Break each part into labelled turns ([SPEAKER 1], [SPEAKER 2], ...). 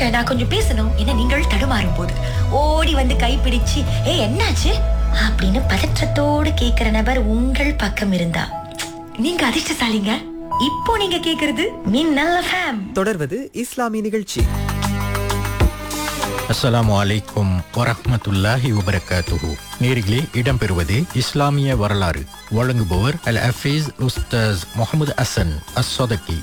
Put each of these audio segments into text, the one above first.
[SPEAKER 1] இருங்க நான் கொஞ்சம் பேசணும் என நீங்கள் தடுமாறும் போது ஓடி வந்து கைப்பிடிச்சு ஏ என்னாச்சு அப்படின்னு பதற்றத்தோடு கேக்குற நபர் உங்கள் பக்கம் இருந்தா நீங்க அதிர்ஷ்டசாலிங்க இப்போ நீங்க கேக்குறது மின்னல் ஃபேம்
[SPEAKER 2] தொடர்வது இஸ்லாமிய நிகழ்ச்சி
[SPEAKER 3] அஸ்ஸலாமு அலைக்கும் வரஹ்மத்துல்லாஹி வபரகாத்துஹு நேர்களே இடம்பெறுவது இஸ்லாமிய வரலாறு வழங்குபவர் அல் ஹஃபீஸ் உஸ்தாஸ் முகமது அசன் அஸ்ஸதகி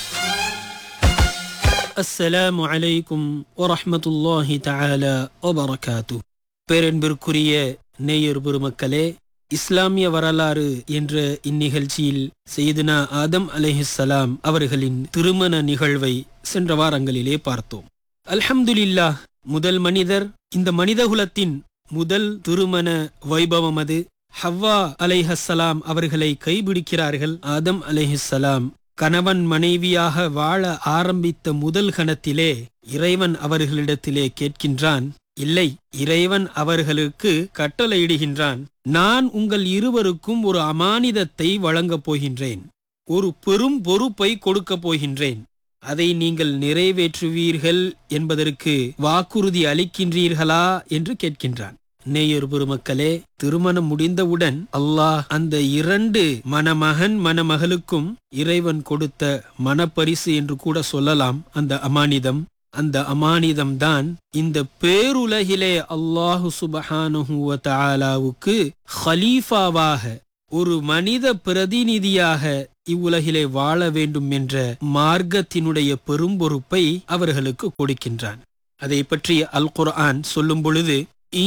[SPEAKER 4] அஸ்ஸலாமு அலைக்கும் வரஹ்மத்துல்லாஹி தஆலா வபரகாத்து பேரன்பிற்குரிய நேயர் பெருமக்களே இஸ்லாமிய வரலாறு என்ற இந்நிகழ்ச்சியில் செய்துனா ஆதம் அலைஹிஸ்ஸலாம் அவர்களின் திருமண நிகழ்வை சென்ற வாரங்களிலே பார்த்தோம் அல்ஹம்துலில்லாஹ் முதல் மனிதர் இந்த மனிதகுலத்தின் முதல் திருமண வைபவம் அது ஹவ்வா அலைஹஸ்ஸலாம் அவர்களை கைபிடிக்கிறார்கள் ஆதம் அலைஹிஸ்ஸலாம் கணவன் மனைவியாக வாழ ஆரம்பித்த முதல் கணத்திலே இறைவன் அவர்களிடத்திலே கேட்கின்றான் இல்லை இறைவன் அவர்களுக்கு கட்டளையிடுகின்றான் நான் உங்கள் இருவருக்கும் ஒரு அமானிதத்தை வழங்கப் போகின்றேன் ஒரு பெரும் பொறுப்பை கொடுக்கப் போகின்றேன் அதை நீங்கள் நிறைவேற்றுவீர்கள் என்பதற்கு வாக்குறுதி அளிக்கின்றீர்களா என்று கேட்கின்றான் நேயர் பெருமக்களே திருமணம் முடிந்தவுடன் அல்லாஹ் அந்த இரண்டு மணமகன் மணமகளுக்கும் இறைவன் கொடுத்த மனப்பரிசு என்று கூட சொல்லலாம் அந்த அமானிதம் அந்த அமானிதம் தான் இந்த பேருலகிலே அல்லாஹு சுபஹானுஹு வ தஆலாவுக்கு ஹலீஃபாவாக ஒரு மனித பிரதிநிதியாக இவ்வுலகிலே வாழ வேண்டும் என்ற மார்க்கத்தினுடைய பெரும் பொறுப்பை அவர்களுக்கு கொடுக்கின்றான் அதை பற்றி அல் குர்ஆன் சொல்லும் பொழுது